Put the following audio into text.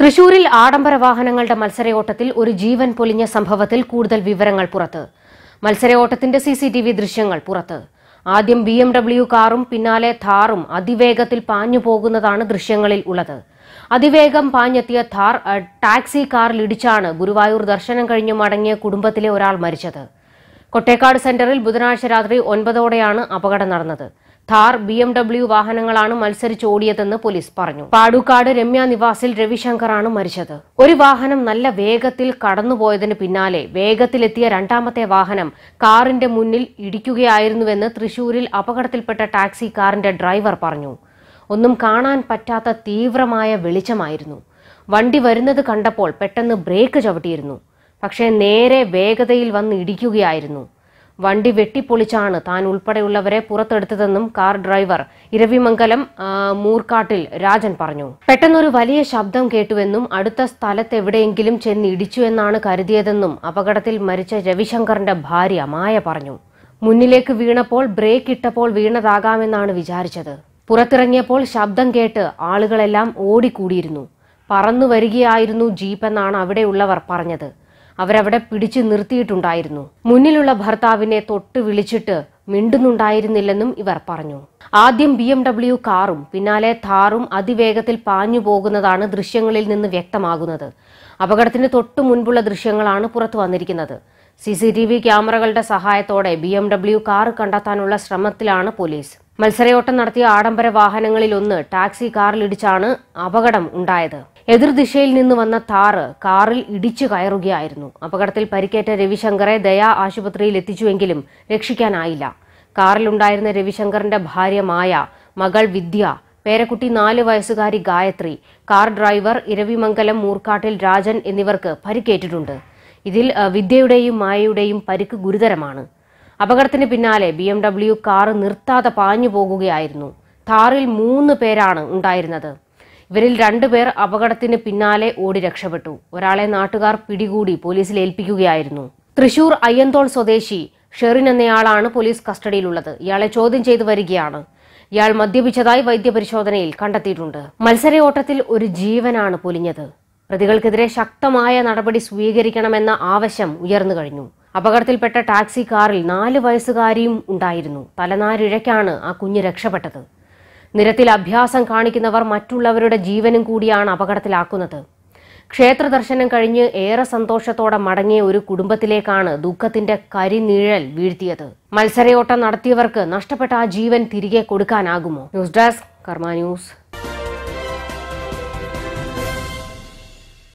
തൃശൂരിൽ ആഡംബര വാഹനങ്ങളുടെ മത്സരയോട്ടത്തിൽ ഒരു ജീവൻ പൊലിഞ്ഞ സംഭവത്തിൽ കൂടുതൽ വിവരങ്ങൾ പുറത്ത് മത്സരയോട്ടത്തിന്റെ സി സി ടി വി ദൃശ്യങ്ങൾ പുറത്ത് ആദ്യം ബി എം ഡബ്ല്യു കാറും പിന്നാലെ ഥാറും അതിവേഗത്തിൽ പാഞ്ഞു പോകുന്നതാണ് ദൃശ്യങ്ങളിൽ ഉള്ളത് അതിവേഗം പാഞ്ഞെത്തിയ ഥാർ അഹ്, ടാക്സി കാറിൽ ഇടിച്ചാണ് ഗുരുവായൂർ ദർശനം കഴിഞ്ഞു മടങ്ങിയ കുടുംബത്തിലെ ഒരാൾ മരിച്ചത് കൊട്ടേക്കാട് സെന്ററിൽ ബുധനാഴ്ച രാത്രി ഒൻപതോടെയാണ് അപകടം നടന്നത് ഥാർ ബി എം ഡബ്ല്യു വാഹനങ്ങളാണ് മത്സരിച്ചോടിയതെന്ന് പോലീസ് പറഞ്ഞു പാടൂക്കാട് രമ്യ നിവാസിൽ രവിശങ്കറാണ് മരിച്ചത് ഒരു വാഹനം നല്ല വേഗത്തിൽ കടന്നുപോയതിന് പിന്നാലെ വേഗത്തിലെത്തിയ രണ്ടാമത്തെ വാഹനം കാറിന്റെ മുന്നിൽ ഇടിക്കുകയായിരുന്നുവെന്ന് തൃശൂരിൽ അപകടത്തിൽപ്പെട്ട ടാക്സി കാറിന്റെ ഡ്രൈവർ പറഞ്ഞു ഒന്നും കാണാൻ പറ്റാത്ത തീവ്രമായ വെളിച്ചമായിരുന്നു വണ്ടി വരുന്നത് കണ്ടപ്പോൾ പെട്ടെന്ന് ബ്രേക്ക് ചവിട്ടിയിരുന്നു പക്ഷേ നേരെ വേഗതയിൽ വന്ന് ഇടിക്കുകയായിരുന്നു വണ്ടി വെട്ടിപ്പൊളിച്ചാണ് താൻ ഉൾപ്പെടെയുള്ളവരെ പുറത്തെടുത്തതെന്നും കാർ ഡ്രൈവർ ഇരവിമംഗലം ആ, മൂർക്കാട്ടിൽ രാജൻ പറഞ്ഞു പെട്ടെന്നൊരു വലിയ ശബ്ദം കേട്ടുവെന്നും അടുത്ത സ്ഥലത്തെവിടെയെങ്കിലും ചെന്ന് ഇടിച്ചു എന്നാണ് കരുതിയതെന്നും അപകടത്തിൽ മരിച്ച രവിശങ്കറിന്റെ ഭാര്യ മായ പറഞ്ഞു മുന്നിലേക്ക് വീണപ്പോൾ ബ്രേക്ക് ഇട്ടപ്പോൾ വീണതാകാമെന്നാണ് വിചാരിച്ചത് പുറത്തിറങ്ങിയപ്പോൾ ശബ്ദം കേട്ട് ആളുകളെല്ലാം ഓടിക്കൂടിയിരുന്നു പറന്നു വരികയായിരുന്നു ജീപ്പ് എന്നാണ് അവിടെയുള്ളവർ പറഞ്ഞത് അവരവിടെ പിടിച്ചു നിർത്തിയിട്ടുണ്ടായിരുന്നു മുന്നിലുള്ള ഭർത്താവിനെ തൊട്ട് വിളിച്ചിട്ട് മിണ്ടുന്നുണ്ടായിരുന്നില്ലെന്നും ഇവർ പറഞ്ഞു ആദ്യം ബി എം ഡബ്ല്യു കാറും പിന്നാലെ ഥാറും അതിവേഗത്തിൽ പാഞ്ഞു പോകുന്നതാണ് ദൃശ്യങ്ങളിൽ നിന്ന് വ്യക്തമാകുന്നത് അപകടത്തിന് തൊട്ടു മുൻപുള്ള ദൃശ്യങ്ങളാണ് പുറത്തു വന്നിരിക്കുന്നത് സി സി ടി വി ക്യാമറകളുടെ സഹായത്തോടെ ബി എം ഡബ്ല്യു കാർ കണ്ടെത്താനുള്ള ശ്രമത്തിലാണ് പോലീസ് മത്സരയോട്ടം നടത്തിയ ആഡംബര വാഹനങ്ങളിൽ ഒന്ന് ടാക്സി കാറിലിടിച്ചാണ് അപകടം ഉണ്ടായത് എതിർദിശയിൽ നിന്ന് വന്ന താറ് കാറിൽ ഇടിച്ചു കയറുകയായിരുന്നു അപകടത്തിൽ പരിക്കേറ്റ രവിശങ്കറെ ദയാ ആശുപത്രിയിൽ എത്തിച്ചുവെങ്കിലും രക്ഷിക്കാനായില്ല കാറിലുണ്ടായിരുന്ന രവിശങ്കറിന്റെ ഭാര്യ മായ മകൾ വിദ്യ പേരക്കുട്ടി നാല് വയസ്സുകാരി ഗായത്രി കാർ ഡ്രൈവർ ഇരവിമംഗലം മൂർക്കാട്ടിൽ രാജൻ എന്നിവർക്ക് പരിക്കേറ്റിട്ടുണ്ട് ഇതിൽ അഹ്, വിദ്യയുടെയും മായയുടെയും പരിക്ക് ഗുരുതരമാണ് അപകടത്തിന് പിന്നാലെ ബി എം ഡബ്ല്യു കാർ നിർത്താതെ പാഞ്ഞു പോകുകയായിരുന്നു താറിൽ മൂന്ന് പേരാണ് ഉണ്ടായിരുന്നത് ഇവരിൽ രണ്ടുപേർ അപകടത്തിന് പിന്നാലെ ഓടി രക്ഷപ്പെട്ടു ഒരാളെ നാട്ടുകാർ പിടികൂടി പോലീസിൽ ഏൽപ്പിക്കുകയായിരുന്നു തൃശൂർ അയ്യന്തോൾ സ്വദേശി ഷെറിൻ എന്നയാളാണ് പോലീസ് കസ്റ്റഡിയിലുള്ളത് ഇയാളെ ചോദ്യം ചെയ്തു വരികയാണ് ഇയാൾ മദ്യപിച്ചതായി വൈദ്യപരിശോധനയിൽ കണ്ടെത്തിയിട്ടുണ്ട് മത്സരയോട്ടത്തിൽ ഒരു ജീവനാണ് പൊലിഞ്ഞത് പ്രതികൾക്കെതിരെ ശക്തമായ നടപടി സ്വീകരിക്കണമെന്ന ആവശ്യം ഉയർന്നു കഴിഞ്ഞു അപകടത്തിൽപ്പെട്ട ടാക്സി കാറിൽ നാല് വയസ്സുകാരിയും ഉണ്ടായിരുന്നു തലനാരിഴയ്ക്കാണ് ആ കുഞ്ഞ് രക്ഷപ്പെട്ടത് നിരത്തിൽ അഭ്യാസം കാണിക്കുന്നവർ മറ്റുള്ളവരുടെ ജീവനും കൂടിയാണ് അപകടത്തിലാക്കുന്നത് ക്ഷേത്ര ദർശനം കഴിഞ്ഞ് ഏറെ സന്തോഷത്തോടെ മടങ്ങിയ ഒരു കുടുംബത്തിലേക്കാണ് ദുഃഖത്തിന്റെ കരിനിഴൽ വീഴ്ത്തിയത് മത്സരയോട്ടം നടത്തിയവർക്ക് നഷ്ടപ്പെട്ട ആ ജീവൻ തിരികെ കൊടുക്കാനാകുമോ ന്യൂസ് ഡെസ്ക് കർമ്മ ന്യൂസ്